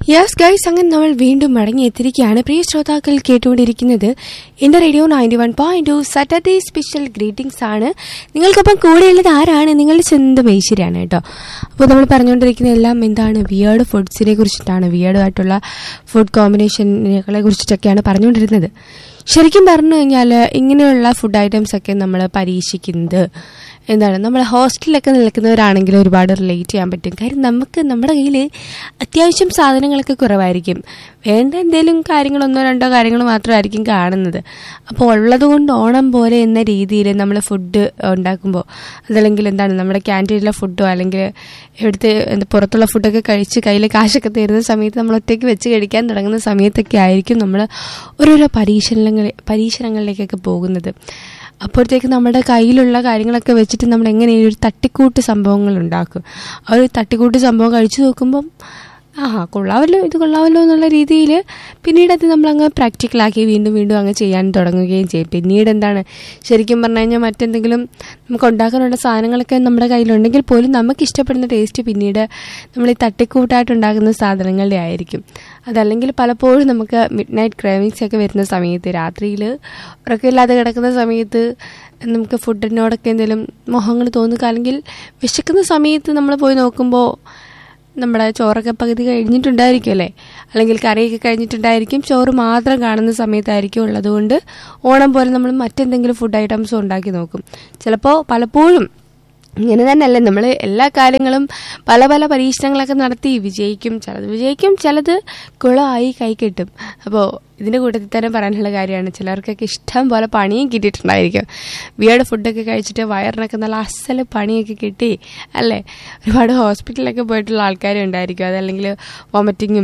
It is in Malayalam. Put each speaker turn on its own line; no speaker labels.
യെസ് ഗൈസ് അങ്ങനെ നമ്മൾ വീണ്ടും മടങ്ങി എത്തിയിരിക്കുകയാണ് പ്രിയ ശ്രോതാക്കൾ കേട്ടുകൊണ്ടിരിക്കുന്നത് Ente radio ninety one point two Saturday special greetings ആണ് നിങ്ങൾക്കൊപ്പം കൂടെയുള്ളത് ആരാണ് നിങ്ങളുടെ സ്വന്തം ഐശ്വര്യാണ് കേട്ടോ അപ്പോൾ നമ്മൾ പറഞ്ഞുകൊണ്ടിരിക്കുന്ന എല്ലാം എന്താണ് വിയേർഡ് ഫുഡ്സിനെ കുറിച്ചിട്ടാണ് വിയേർഡായിട്ടുള്ള ഫുഡ് കോമ്പിനേഷനുകളെ കുറിച്ചിട്ടൊക്കെയാണ് പറഞ്ഞുകൊണ്ടിരുന്നത് ശരിക്കും പറഞ്ഞു കഴിഞ്ഞാൽ ഇങ്ങനെയുള്ള ഫുഡ് ഐറ്റംസ് ഒക്കെ നമ്മൾ പരീക്ഷിക്കുന്നത് എന്താണ് നമ്മൾ ഹോസ്റ്റലിലൊക്കെ നിൽക്കുന്നവരാണെങ്കിൽ ഒരുപാട് റിലേറ്റ് ചെയ്യാൻ പറ്റും കാര്യം നമുക്ക് നമ്മുടെ കയ്യിൽ അത്യാവശ്യം സാധനങ്ങളൊക്കെ കുറവായിരിക്കും വേണ്ട എന്തെങ്കിലും കാര്യങ്ങളൊന്നോ രണ്ടോ കാര്യങ്ങൾ മാത്രമായിരിക്കും കാണുന്നത് അപ്പോൾ ഉള്ളത് കൊണ്ട് ഓണം പോലെ എന്ന രീതിയിൽ നമ്മൾ ഫുഡ് ഉണ്ടാക്കുമ്പോൾ അതല്ലെങ്കിൽ എന്താണ് നമ്മുടെ ക്യാൻറ്റീനിലെ ഫുഡോ അല്ലെങ്കിൽ ഇവിടുത്തെ എന്താ പുറത്തുള്ള ഫുഡൊക്കെ കഴിച്ച് കയ്യിൽ കാശൊക്കെ തരുന്ന സമയത്ത് നമ്മൾ ഒറ്റയ്ക്ക് വെച്ച് കഴിക്കാൻ തുടങ്ങുന്ന സമയത്തൊക്കെ ആയിരിക്കും നമ്മൾ ഓരോരോ പരീക്ഷണങ്ങൾ പരീക്ഷണങ്ങളിലേക്കൊക്കെ പോകുന്നത് അപ്പോഴത്തേക്ക് നമ്മുടെ കയ്യിലുള്ള കാര്യങ്ങളൊക്കെ വെച്ചിട്ട് നമ്മൾ എങ്ങനെ ഈ ഒരു തട്ടിക്കൂട്ട് സംഭവങ്ങൾ ഉണ്ടാക്കും ആ ഒരു തട്ടിക്കൂട്ട് സംഭവം കഴിച്ചു നോക്കുമ്പം ആഹാ കൊള്ളാമല്ലോ ഇത് കൊള്ളാമല്ലോ എന്നുള്ള രീതിയിൽ പിന്നീട് അത് നമ്മളങ്ങ് പ്രാക്ടിക്കലാക്കി വീണ്ടും വീണ്ടും അങ്ങ് ചെയ്യാൻ തുടങ്ങുകയും ചെയ്യും പിന്നീട് എന്താണ് ശരിക്കും പറഞ്ഞു കഴിഞ്ഞാൽ മറ്റെന്തെങ്കിലും നമുക്ക് ഉണ്ടാക്കാനുള്ള സാധനങ്ങളൊക്കെ നമ്മുടെ കയ്യിലുണ്ടെങ്കിൽ പോലും നമുക്ക് ഇഷ്ടപ്പെടുന്ന ടേസ്റ്റ് പിന്നീട് നമ്മൾ ഈ തട്ടിക്കൂട്ടായിട്ട് ഉണ്ടാക്കുന്ന സാധനങ്ങളുടെ ആയിരിക്കും അതല്ലെങ്കിൽ പലപ്പോഴും നമുക്ക് മിഡ് നൈറ്റ് ക്രേവിങ്സ് ഒക്കെ വരുന്ന സമയത്ത് രാത്രിയിൽ ഉറക്കമില്ലാതെ കിടക്കുന്ന സമയത്ത് നമുക്ക് ഫുഡിനോടൊക്കെ എന്തെങ്കിലും മോഹങ്ങൾ തോന്നുക അല്ലെങ്കിൽ വിശക്കുന്ന സമയത്ത് നമ്മൾ പോയി നോക്കുമ്പോൾ നമ്മുടെ ചോറൊക്കെ പകുതി കഴിഞ്ഞിട്ടുണ്ടായിരിക്കും അല്ലേ അല്ലെങ്കിൽ കറിയൊക്കെ കഴിഞ്ഞിട്ടുണ്ടായിരിക്കും ചോറ് മാത്രം കാണുന്ന സമയത്തായിരിക്കും ഉള്ളതുകൊണ്ട് ഓണം പോലെ നമ്മൾ മറ്റെന്തെങ്കിലും ഫുഡ് ഐറ്റംസും ഉണ്ടാക്കി നോക്കും ചിലപ്പോൾ പലപ്പോഴും ഇങ്ങനെ തന്നെയല്ലേ നമ്മൾ എല്ലാ കാര്യങ്ങളും പല പല പരീക്ഷണങ്ങളൊക്കെ നടത്തി വിജയിക്കും ചിലത് വിജയിക്കും ചിലത് കുളമായി കൈ കിട്ടും അപ്പോൾ ഇതിൻ്റെ കൂട്ടത്തിൽ തന്നെ പറയാനുള്ള കാര്യമാണ് ചിലർക്കൊക്കെ ഇഷ്ടം പോലെ പണിയും കിട്ടിയിട്ടുണ്ടായിരിക്കും വിയേഡ് ഫുഡൊക്കെ കഴിച്ചിട്ട് വയറിനൊക്കെ നല്ല അസല് പണിയൊക്കെ കിട്ടി അല്ലേ ഒരുപാട് ഹോസ്പിറ്റലിലൊക്കെ പോയിട്ടുള്ള ആൾക്കാരും ഉണ്ടായിരിക്കും അതല്ലെങ്കിൽ വോമിറ്റിങ്ങും